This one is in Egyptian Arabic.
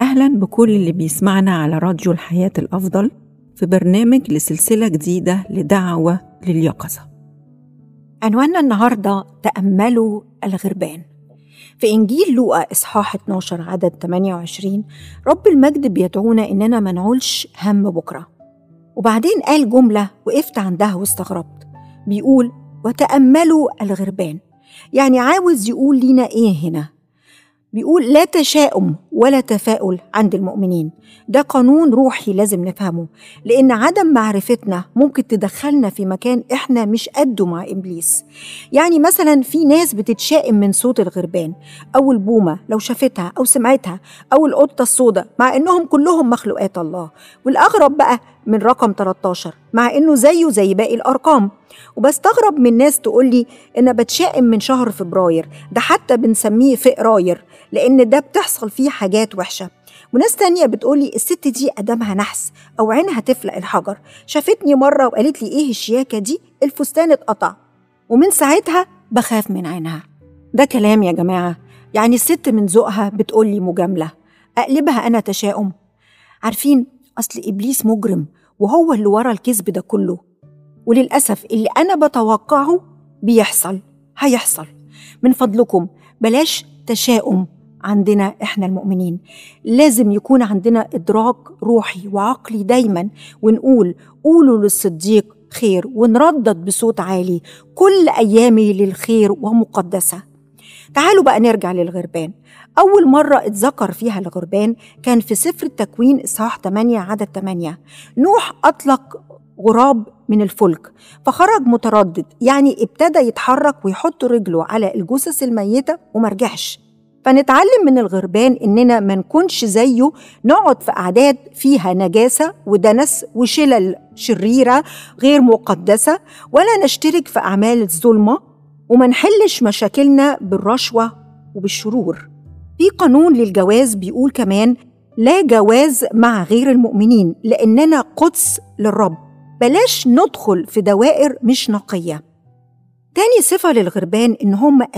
أهلا بكل اللي بيسمعنا على راديو الحياة الأفضل في برنامج لسلسلة جديدة لدعوة لليقظة عنواننا النهاردة تأملوا الغربان في إنجيل لوقا إصحاح 12 عدد 28 رب المجد بيدعونا إننا ما نعولش هم بكرة وبعدين قال جملة وقفت عندها واستغربت بيقول وتأملوا الغربان يعني عاوز يقول لينا إيه هنا بيقول لا تشاؤم ولا تفاؤل عند المؤمنين ده قانون روحي لازم نفهمه لأن عدم معرفتنا ممكن تدخلنا في مكان إحنا مش قده مع إبليس يعني مثلا في ناس بتتشائم من صوت الغربان أو البومة لو شافتها أو سمعتها أو القطة السوداء مع إنهم كلهم مخلوقات الله والأغرب بقى من رقم 13 مع إنه زيه زي باقي الأرقام وبستغرب من ناس تقول لي إن بتشائم من شهر فبراير ده حتى بنسميه فقراير لأن ده بتحصل فيه حاجات وحشة وناس تانية بتقولي الست دي قدامها نحس أو عينها تفلق الحجر شافتني مرة وقالت لي إيه الشياكة دي الفستان اتقطع ومن ساعتها بخاف من عينها ده كلام يا جماعة يعني الست من ذوقها بتقولي مجاملة أقلبها أنا تشاؤم عارفين أصل إبليس مجرم وهو اللي ورا الكذب ده كله وللأسف اللي أنا بتوقعه بيحصل هيحصل من فضلكم بلاش تشاؤم عندنا احنا المؤمنين لازم يكون عندنا ادراك روحي وعقلي دايما ونقول قولوا للصديق خير ونردد بصوت عالي كل ايامي للخير ومقدسه تعالوا بقى نرجع للغربان أول مرة اتذكر فيها الغربان كان في سفر التكوين إصحاح 8 عدد 8 نوح أطلق غراب من الفلك فخرج متردد يعني ابتدى يتحرك ويحط رجله على الجثث الميتة ومرجعش فنتعلم من الغربان إننا ما نكونش زيه نقعد في أعداد فيها نجاسة ودنس وشلل شريرة غير مقدسة ولا نشترك في أعمال الظلمة وما نحلش مشاكلنا بالرشوة وبالشرور في قانون للجواز بيقول كمان لا جواز مع غير المؤمنين لأننا قدس للرب بلاش ندخل في دوائر مش نقية تاني صفة للغربان إن هم